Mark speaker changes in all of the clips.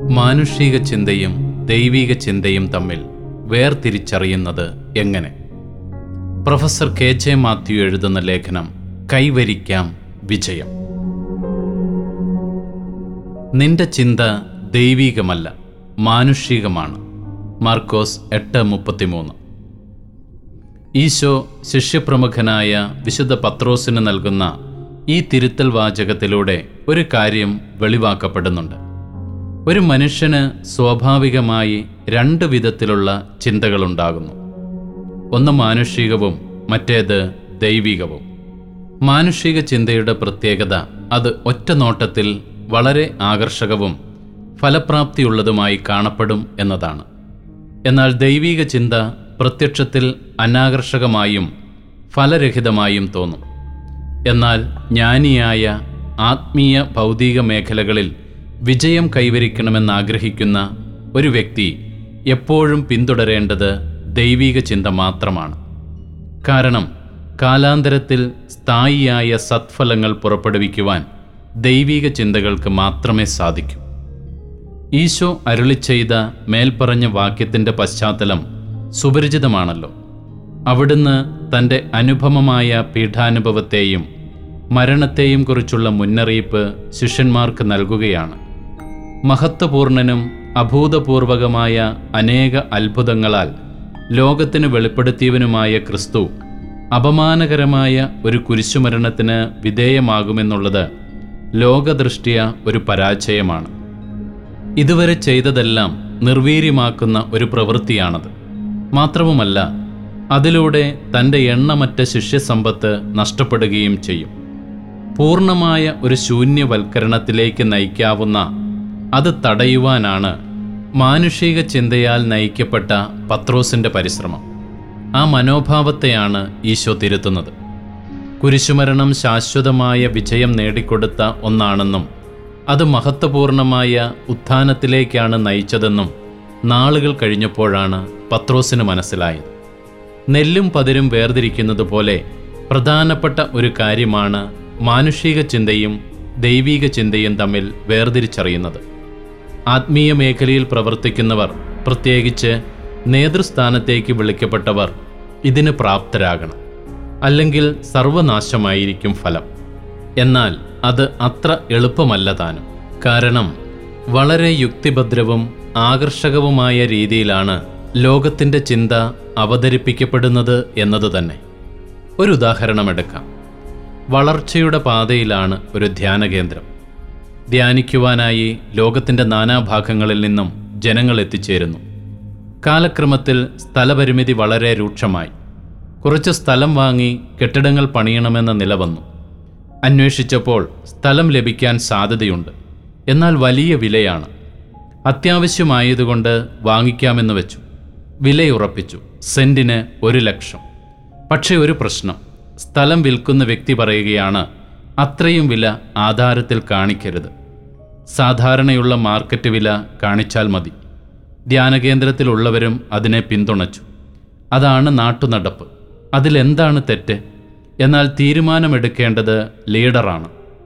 Speaker 1: മാനുഷിക ചിന്തയും ദൈവിക ചിന്തയും തമ്മിൽ വേർതിരിച്ചറിയുന്നത് എങ്ങനെ പ്രൊഫസർ കെ ജെ മാത്യു എഴുതുന്ന ലേഖനം കൈവരിക്കാം വിജയം നിന്റെ ചിന്ത ദൈവികമല്ല മാനുഷികമാണ് മാർക്കോസ് എട്ട് മുപ്പത്തിമൂന്ന് ഈശോ ശിഷ്യപ്രമുഖനായ വിശുദ്ധ പത്രോസിന് നൽകുന്ന ഈ തിരുത്തൽ വാചകത്തിലൂടെ ഒരു കാര്യം വെളിവാക്കപ്പെടുന്നുണ്ട് ഒരു മനുഷ്യന് സ്വാഭാവികമായി രണ്ട് വിധത്തിലുള്ള ചിന്തകളുണ്ടാകുന്നു ഒന്ന് മാനുഷികവും മറ്റേത് ദൈവികവും മാനുഷിക ചിന്തയുടെ പ്രത്യേകത അത് ഒറ്റ നോട്ടത്തിൽ വളരെ ആകർഷകവും ഫലപ്രാപ്തിയുള്ളതുമായി കാണപ്പെടും എന്നതാണ് എന്നാൽ ദൈവിക ചിന്ത പ്രത്യക്ഷത്തിൽ അനാകർഷകമായും ഫലരഹിതമായും തോന്നും എന്നാൽ ജ്ഞാനിയായ ആത്മീയ ഭൗതിക മേഖലകളിൽ വിജയം കൈവരിക്കണമെന്നാഗ്രഹിക്കുന്ന ഒരു വ്യക്തി എപ്പോഴും പിന്തുടരേണ്ടത് ദൈവിക ചിന്ത മാത്രമാണ് കാരണം കാലാന്തരത്തിൽ സ്ഥായിയായ സത്ഫലങ്ങൾ പുറപ്പെടുവിക്കുവാൻ ദൈവിക ചിന്തകൾക്ക് മാത്രമേ സാധിക്കൂ ഈശോ അരുളി ചെയ്ത മേൽപ്പറഞ്ഞ വാക്യത്തിൻ്റെ പശ്ചാത്തലം സുപരിചിതമാണല്ലോ അവിടുന്ന് തൻ്റെ അനുപമമായ പീഠാനുഭവത്തെയും മരണത്തെയും കുറിച്ചുള്ള മുന്നറിയിപ്പ് ശിഷ്യന്മാർക്ക് നൽകുകയാണ് മഹത്വപൂർണനും അഭൂതപൂർവകമായ അനേക അത്ഭുതങ്ങളാൽ ലോകത്തിന് വെളിപ്പെടുത്തിയവനുമായ ക്രിസ്തു അപമാനകരമായ ഒരു കുരിശുമരണത്തിന് വിധേയമാകുമെന്നുള്ളത് ലോകദൃഷ്ടിയ ഒരു പരാജയമാണ് ഇതുവരെ ചെയ്തതെല്ലാം നിർവീര്യമാക്കുന്ന ഒരു പ്രവൃത്തിയാണത് മാത്രവുമല്ല അതിലൂടെ തൻ്റെ എണ്ണമറ്റ ശിഷ്യസമ്പത്ത് നഷ്ടപ്പെടുകയും ചെയ്യും പൂർണ്ണമായ ഒരു ശൂന്യവൽക്കരണത്തിലേക്ക് നയിക്കാവുന്ന അത് തടയുവാനാണ് മാനുഷിക ചിന്തയാൽ നയിക്കപ്പെട്ട പത്രോസിൻ്റെ പരിശ്രമം ആ മനോഭാവത്തെയാണ് ഈശോ തിരുത്തുന്നത് കുരിശുമരണം ശാശ്വതമായ വിജയം നേടിക്കൊടുത്ത ഒന്നാണെന്നും അത് മഹത്വപൂർണമായ ഉത്ഥാനത്തിലേക്കാണ് നയിച്ചതെന്നും നാളുകൾ കഴിഞ്ഞപ്പോഴാണ് പത്രോസിന് മനസ്സിലായത് നെല്ലും പതിരും വേർതിരിക്കുന്നത് പോലെ പ്രധാനപ്പെട്ട ഒരു കാര്യമാണ് മാനുഷിക ചിന്തയും ദൈവിക ചിന്തയും തമ്മിൽ വേർതിരിച്ചറിയുന്നത് ആത്മീയ മേഖലയിൽ പ്രവർത്തിക്കുന്നവർ പ്രത്യേകിച്ച് നേതൃസ്ഥാനത്തേക്ക് വിളിക്കപ്പെട്ടവർ ഇതിന് പ്രാപ്തരാകണം അല്ലെങ്കിൽ സർവനാശമായിരിക്കും ഫലം എന്നാൽ അത് അത്ര എളുപ്പമല്ല താനും കാരണം വളരെ യുക്തിഭദ്രവും ആകർഷകവുമായ രീതിയിലാണ് ലോകത്തിൻ്റെ ചിന്ത അവതരിപ്പിക്കപ്പെടുന്നത് എന്നത് തന്നെ ഒരു ഉദാഹരണം എടുക്കാം വളർച്ചയുടെ പാതയിലാണ് ഒരു ധ്യാന കേന്ദ്രം ധ്യാനിക്കുവാനായി ലോകത്തിൻ്റെ നാനാഭാഗങ്ങളിൽ നിന്നും ജനങ്ങൾ എത്തിച്ചേരുന്നു കാലക്രമത്തിൽ സ്ഥലപരിമിതി വളരെ രൂക്ഷമായി കുറച്ച് സ്ഥലം വാങ്ങി കെട്ടിടങ്ങൾ പണിയണമെന്ന നില വന്നു അന്വേഷിച്ചപ്പോൾ സ്ഥലം ലഭിക്കാൻ സാധ്യതയുണ്ട് എന്നാൽ വലിയ വിലയാണ് അത്യാവശ്യമായതുകൊണ്ട് വാങ്ങിക്കാമെന്ന് വെച്ചു വിലയുറപ്പിച്ചു സെന്റിന് ഒരു ലക്ഷം പക്ഷേ ഒരു പ്രശ്നം സ്ഥലം വിൽക്കുന്ന വ്യക്തി പറയുകയാണ് അത്രയും വില ആധാരത്തിൽ കാണിക്കരുത് സാധാരണയുള്ള മാർക്കറ്റ് വില കാണിച്ചാൽ മതി ധ്യാനകേന്ദ്രത്തിലുള്ളവരും അതിനെ പിന്തുണച്ചു അതാണ് നാട്ടുനടപ്പ് അതിലെന്താണ് തെറ്റ് എന്നാൽ തീരുമാനമെടുക്കേണ്ടത് ലീഡറാണ്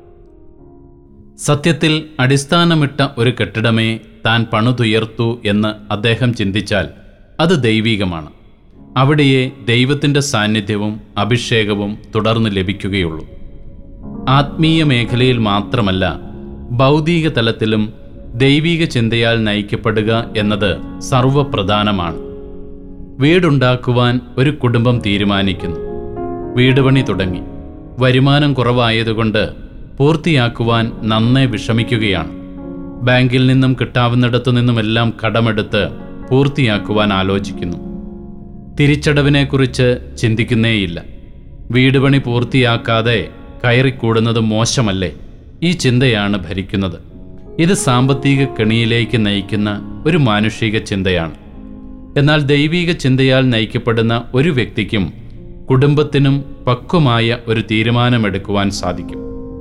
Speaker 1: സത്യത്തിൽ അടിസ്ഥാനമിട്ട ഒരു കെട്ടിടമേ താൻ പണുതുയർത്തു എന്ന് അദ്ദേഹം ചിന്തിച്ചാൽ അത് ദൈവികമാണ് അവിടെയേ ദൈവത്തിൻ്റെ സാന്നിധ്യവും അഭിഷേകവും തുടർന്ന് ലഭിക്കുകയുള്ളൂ ആത്മീയ മേഖലയിൽ മാത്രമല്ല ഭൗതിക തലത്തിലും ദൈവിക ചിന്തയാൽ നയിക്കപ്പെടുക എന്നത് സർവപ്രധാനമാണ് വീടുണ്ടാക്കുവാൻ ഒരു കുടുംബം തീരുമാനിക്കുന്നു വീട് പണി തുടങ്ങി വരുമാനം കുറവായതുകൊണ്ട് പൂർത്തിയാക്കുവാൻ നന്നേ വിഷമിക്കുകയാണ് ബാങ്കിൽ നിന്നും കിട്ടാവുന്നിടത്തു നിന്നുമെല്ലാം കടമെടുത്ത് പൂർത്തിയാക്കുവാൻ ആലോചിക്കുന്നു തിരിച്ചടവിനെക്കുറിച്ച് ചിന്തിക്കുന്നേയില്ല വീട് പണി പൂർത്തിയാക്കാതെ കയറിക്കൂടുന്നത് മോശമല്ലേ ഈ ചിന്തയാണ് ഭരിക്കുന്നത് ഇത് സാമ്പത്തിക കെണിയിലേക്ക് നയിക്കുന്ന ഒരു മാനുഷിക ചിന്തയാണ് എന്നാൽ ദൈവിക ചിന്തയാൽ നയിക്കപ്പെടുന്ന ഒരു വ്യക്തിക്കും കുടുംബത്തിനും പക്വമായ ഒരു തീരുമാനമെടുക്കുവാൻ സാധിക്കും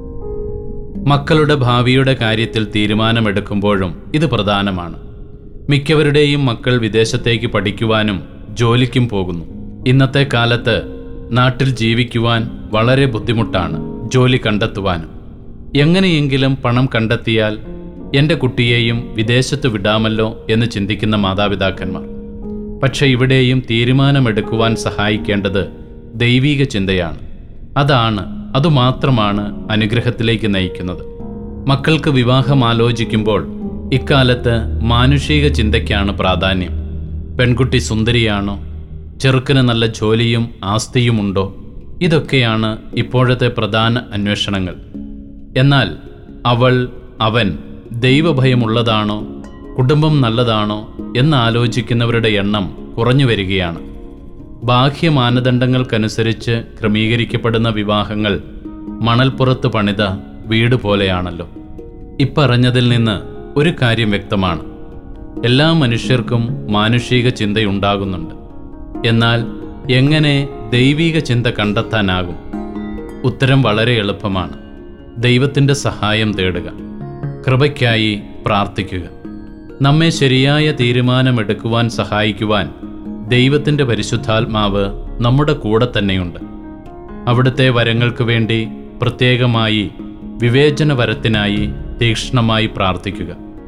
Speaker 1: മക്കളുടെ ഭാവിയുടെ കാര്യത്തിൽ തീരുമാനമെടുക്കുമ്പോഴും ഇത് പ്രധാനമാണ് മിക്കവരുടെയും മക്കൾ വിദേശത്തേക്ക് പഠിക്കുവാനും ജോലിക്കും പോകുന്നു ഇന്നത്തെ കാലത്ത് നാട്ടിൽ ജീവിക്കുവാൻ വളരെ ബുദ്ധിമുട്ടാണ് ജോലി കണ്ടെത്തുവാനും എങ്ങനെയെങ്കിലും പണം കണ്ടെത്തിയാൽ എൻ്റെ കുട്ടിയെയും വിദേശത്ത് വിടാമല്ലോ എന്ന് ചിന്തിക്കുന്ന മാതാപിതാക്കന്മാർ പക്ഷെ ഇവിടെയും തീരുമാനമെടുക്കുവാൻ സഹായിക്കേണ്ടത് ദൈവീക ചിന്തയാണ് അതാണ് അതുമാത്രമാണ് അനുഗ്രഹത്തിലേക്ക് നയിക്കുന്നത് മക്കൾക്ക് വിവാഹം ആലോചിക്കുമ്പോൾ ഇക്കാലത്ത് മാനുഷിക ചിന്തയ്ക്കാണ് പ്രാധാന്യം പെൺകുട്ടി സുന്ദരിയാണോ ചെറുക്കന് നല്ല ജോലിയും ആസ്തിയുമുണ്ടോ ഇതൊക്കെയാണ് ഇപ്പോഴത്തെ പ്രധാന അന്വേഷണങ്ങൾ എന്നാൽ അവൾ അവൻ ദൈവഭയമുള്ളതാണോ കുടുംബം നല്ലതാണോ എന്നാലോചിക്കുന്നവരുടെ എണ്ണം കുറഞ്ഞു വരികയാണ് ബാഹ്യ മാനദണ്ഡങ്ങൾക്കനുസരിച്ച് ക്രമീകരിക്കപ്പെടുന്ന വിവാഹങ്ങൾ മണൽപ്പുറത്ത് പണിത വീട് പോലെയാണല്ലോ ഇപ്പറഞ്ഞതിൽ നിന്ന് ഒരു കാര്യം വ്യക്തമാണ് എല്ലാ മനുഷ്യർക്കും മാനുഷിക ചിന്തയുണ്ടാകുന്നുണ്ട് എന്നാൽ എങ്ങനെ ദൈവിക ചിന്ത കണ്ടെത്താനാകും ഉത്തരം വളരെ എളുപ്പമാണ് ദൈവത്തിൻ്റെ സഹായം തേടുക കൃപയ്ക്കായി പ്രാർത്ഥിക്കുക നമ്മെ ശരിയായ തീരുമാനമെടുക്കുവാൻ സഹായിക്കുവാൻ ദൈവത്തിൻ്റെ പരിശുദ്ധാത്മാവ് നമ്മുടെ കൂടെ തന്നെയുണ്ട് അവിടുത്തെ വരങ്ങൾക്ക് വേണ്ടി പ്രത്യേകമായി വിവേചന വരത്തിനായി തീക്ഷ്ണമായി പ്രാർത്ഥിക്കുക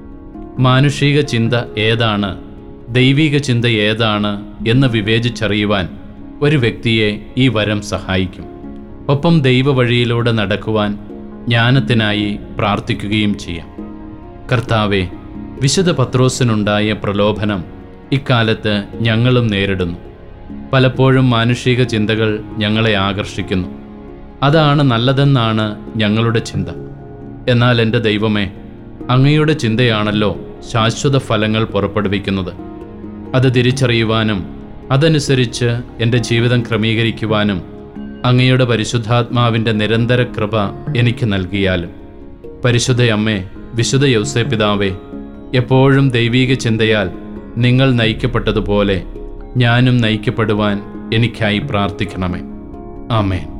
Speaker 1: മാനുഷിക ചിന്ത ഏതാണ് ദൈവിക ചിന്ത ഏതാണ് എന്ന് വിവേചിച്ചറിയുവാൻ ഒരു വ്യക്തിയെ ഈ വരം സഹായിക്കും ഒപ്പം ദൈവ വഴിയിലൂടെ നടക്കുവാൻ ജ്ഞാനത്തിനായി പ്രാർത്ഥിക്കുകയും ചെയ്യാം കർത്താവെ വിശുദ്ധ പത്രോസിനുണ്ടായ പ്രലോഭനം ഇക്കാലത്ത് ഞങ്ങളും നേരിടുന്നു പലപ്പോഴും മാനുഷിക ചിന്തകൾ ഞങ്ങളെ ആകർഷിക്കുന്നു അതാണ് നല്ലതെന്നാണ് ഞങ്ങളുടെ ചിന്ത എന്നാൽ എൻ്റെ ദൈവമേ അങ്ങയുടെ ചിന്തയാണല്ലോ ശാശ്വത ഫലങ്ങൾ പുറപ്പെടുവിക്കുന്നത് അത് തിരിച്ചറിയുവാനും അതനുസരിച്ച് എൻ്റെ ജീവിതം ക്രമീകരിക്കുവാനും അങ്ങയുടെ പരിശുദ്ധാത്മാവിൻ്റെ നിരന്തര കൃപ എനിക്ക് നൽകിയാലും പരിശുദ്ധ അമ്മേ വിശുദ്ധ യൗസേ പിതാവേ എപ്പോഴും ദൈവീക ചിന്തയാൽ നിങ്ങൾ നയിക്കപ്പെട്ടതുപോലെ ഞാനും നയിക്കപ്പെടുവാൻ എനിക്കായി പ്രാർത്ഥിക്കണമേ ആമേൻ